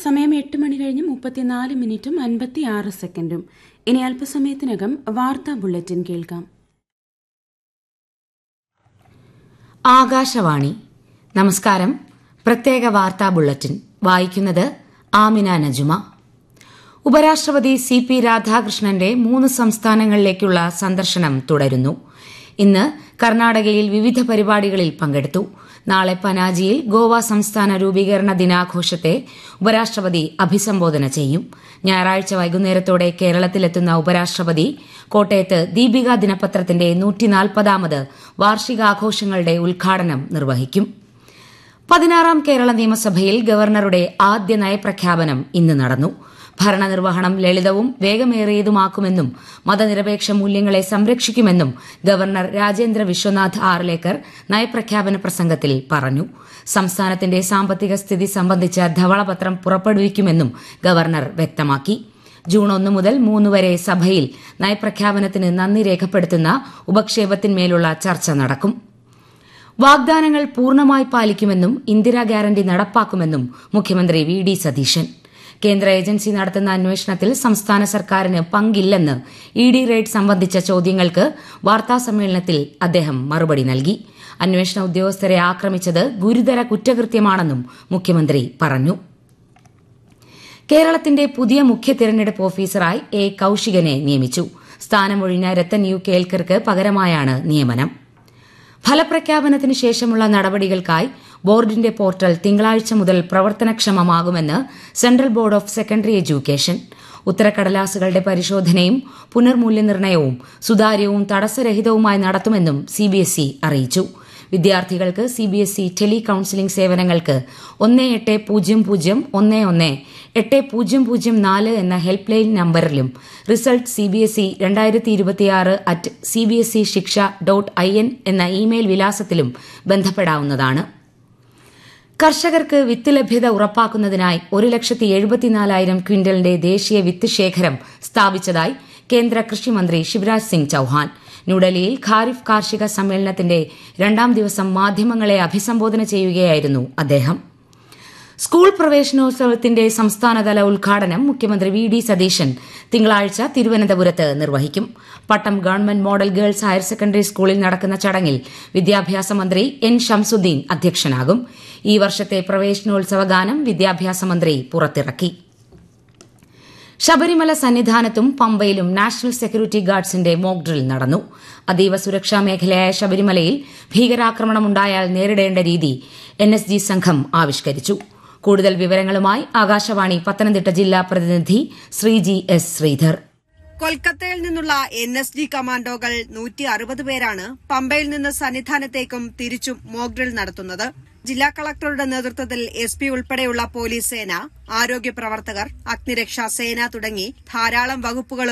സമയം എട്ട് മണി കഴിഞ്ഞ് മുപ്പത്തിനാല് മിനിറ്റും അൻപത്തിയാറ് സെക്കൻഡും ഇനി അല്പസമയത്തിനകം വാർത്താ ബുള്ളറ്റിൻ കേൾക്കാം ആകാശവാണി നമസ്കാരം പ്രത്യേക വാർത്താ ബുള്ളറ്റിൻ വായിക്കുന്നത് ആമിന നജുമ ഉപരാഷ്ട്രപതി സി പി രാധാകൃഷ്ണന്റെ മൂന്ന് സംസ്ഥാനങ്ങളിലേക്കുള്ള സന്ദർശനം തുടരുന്നു ഇന്ന് കർണാടകയിൽ വിവിധ പരിപാടികളിൽ പങ്കെടുത്തു നാളെ പനാജിയിൽ ഗോവ സംസ്ഥാന രൂപീകരണ ദിനാഘോഷത്തെ ഉപരാഷ്ട്രപതി അഭിസംബോധന ചെയ്യും ഞായറാഴ്ച വൈകുന്നേരത്തോടെ കേരളത്തിലെത്തുന്ന ഉപരാഷ്ട്രപതി കോട്ടയത്ത് ദീപിക ദിനപത്രത്തിന്റെ നൂറ്റിനാൽപ്പതാമത് വാർഷികാഘോഷങ്ങളുടെ ഉദ്ഘാടനം നിർവഹിക്കും പതിനാറാം കേരള നിയമസഭയിൽ ഗവർണറുടെ ആദ്യ നയപ്രഖ്യാപനം ഇന്ന് നടന്നു ഭരണനിർവഹണം ലളിതവും വേഗമേറിയതുമാക്കുമെന്നും മതനിരപേക്ഷ മൂല്യങ്ങളെ സംരക്ഷിക്കുമെന്നും ഗവർണർ രാജേന്ദ്ര വിശ്വനാഥ് ആർലേക്കർ നയപ്രഖ്യാപന പ്രസംഗത്തിൽ പറഞ്ഞു സംസ്ഥാനത്തിന്റെ സാമ്പത്തിക സ്ഥിതി സംബന്ധിച്ച ധവളപത്രം പുറപ്പെടുവിക്കുമെന്നും ഗവർണർ വ്യക്തമാക്കി ജൂൺ ഒന്ന് മുതൽ മൂന്ന് വരെ സഭയിൽ നയപ്രഖ്യാപനത്തിന് നന്ദി രേഖപ്പെടുത്തുന്ന ഉപക്ഷേപത്തിന്മേലുള്ള ചർച്ച നടക്കും വാഗ്ദാനങ്ങൾ പൂർണ്ണമായി പാലിക്കുമെന്നും ഇന്ദിരാ ഗ്യാരണ്ടി നടപ്പാക്കുമെന്നും മുഖ്യമന്ത്രി വി ഡി സതീശൻ കേന്ദ്ര ഏജൻസി നടത്തുന്ന അന്വേഷണത്തിൽ സംസ്ഥാന സർക്കാരിന് പങ്കില്ലെന്ന് ഇ ഡി റെയ്ഡ് സംബന്ധിച്ച ചോദ്യങ്ങൾക്ക് വാർത്താസമ്മേളനത്തിൽ അദ്ദേഹം മറുപടി നൽകി അന്വേഷണ ഉദ്യോഗസ്ഥരെ ആക്രമിച്ചത് ഗുരുതര കുറ്റകൃത്യമാണെന്നും മുഖ്യമന്ത്രി പറഞ്ഞു കേരളത്തിന്റെ പുതിയ മുഖ്യ തെരഞ്ഞെടുപ്പ് ഓഫീസറായി എ കൌശികനെ നിയമിച്ചു സ്ഥാനമൊഴിഞ്ഞ രത്തൻ യു കേൽക്കർക്ക് പകരമായാണ് നിയമനം ഫലപ്രഖ്യാപനത്തിന് ശേഷമുള്ള നടപടികൾക്കായി ബോർഡിന്റെ പോർട്ടൽ തിങ്കളാഴ്ച മുതൽ പ്രവർത്തനക്ഷമമാകുമെന്ന് central board of secondary education ഉത്തരക്കടലാസുകളുടെ പരിശോധനയും പുനർമൂല്യനിർണ്ണയവും സുതാര്യവും തടസ്സരഹിതവുമായി നടത്തുമെന്നും സിബിഎസ്ഇ അറിയിച്ചു വിദ്യാർത്ഥികൾക്ക് സിബിഎസ്ഇ ടെലി കൌൺസിലിംഗ് സേവനങ്ങൾക്ക് ഒന്ന് എട്ട് പൂജ്യം പൂജ്യം ഒന്ന് ഒന്ന് എട്ട് പൂജ്യം പൂജ്യം നാല് എന്ന ഹെൽപ്പ് ലൈൻ നമ്പറിലും റിസൾട്ട് സിബിഎസ്ഇ രണ്ടായിരത്തി ഇരുപത്തിയാറ് at CBSE shiksha dot I N എന്ന ഇമെയിൽ വിലാസത്തിലും ബന്ധപ്പെടാവുന്നതാണ് കർഷകർക്ക് വിത്ത് ലഭ്യത ഉറപ്പാക്കുന്നതിനായി ഒരു ലക്ഷത്തി എഴുപത്തിനാലായിരം ക്വിന്റലിന്റെ ദേശീയ വിത്ത് ശേഖരം സ്ഥാപിച്ചതായി കേന്ദ്ര കൃഷിമന്ത്രി ശിവരാജ് സിംഗ് ചൌഹാൻ ന്യൂഡൽഹിയിൽ ഖാരിഫ് കാർഷിക സമ്മേളനത്തിന്റെ രണ്ടാം ദിവസം മാധ്യമങ്ങളെ അഭിസംബോധന ചെയ്യുകയായിരുന്നു അദ്ദേഹം സ്കൂൾ പ്രവേശനോത്സവത്തിന്റെ സംസ്ഥാനതല ഉദ്ഘാടനം മുഖ്യമന്ത്രി വി ഡി സതീശൻ തിങ്കളാഴ്ച തിരുവനന്തപുരത്ത് നിർവഹിക്കും Pattom government model girls higher secondary സ്കൂളിൽ നടക്കുന്ന ചടങ്ങിൽ വിദ്യാഭ്യാസ മന്ത്രി എൻ ഷംസുദ്ദീൻ അധ്യക്ഷനാകും ഈ വർഷത്തെ പ്രവേശനോത്സവ ഗാനം വിദ്യാഭ്യാസ മന്ത്രി പുറത്തിറക്കി ശബരിമല സന്നിധാനത്തും പമ്പയിലും നാഷണൽ സെക്യൂരിറ്റി ഗാർഡ്സിന്റെ മോക്ക് ഡ്രിൽ നടന്നു അതീവ സുരക്ഷാ മേഖലയായ ശബരിമലയിൽ ഭീകരാക്രമണമുണ്ടായാൽ നേരിടേണ്ട രീതി എൻ എസ് ജി സംഘം ആവിഷ്കരിച്ചു കൂടുതൽ വിവരങ്ങളുമായി ആകാശവാണി പത്തനംതിട്ട ജില്ലാ പ്രതിനിധി ശ്രീജി എസ് ശ്രീധർ കൊൽക്കത്തയിൽ നിന്നുള്ള എൻ എസ് ജി കമാൻഡോകൾ നൂറ്റി അറുപത് പേരാണ് പമ്പയിൽ നിന്ന് സന്നിധാനത്തേക്കും തിരിച്ചും മോക്ക് ഡ്രിൽ നടത്തുന്നത് ജില്ലാ കളക്ടറുടെ നേതൃത്വത്തിൽ എസ് പി ഉൾപ്പെടെയുള്ള പോലീസ് സേന ആരോഗ്യ പ്രവർത്തകർ അഗ്നിരക്ഷാ സേന തുടങ്ങി ധാരാളം വകുപ്പുകളും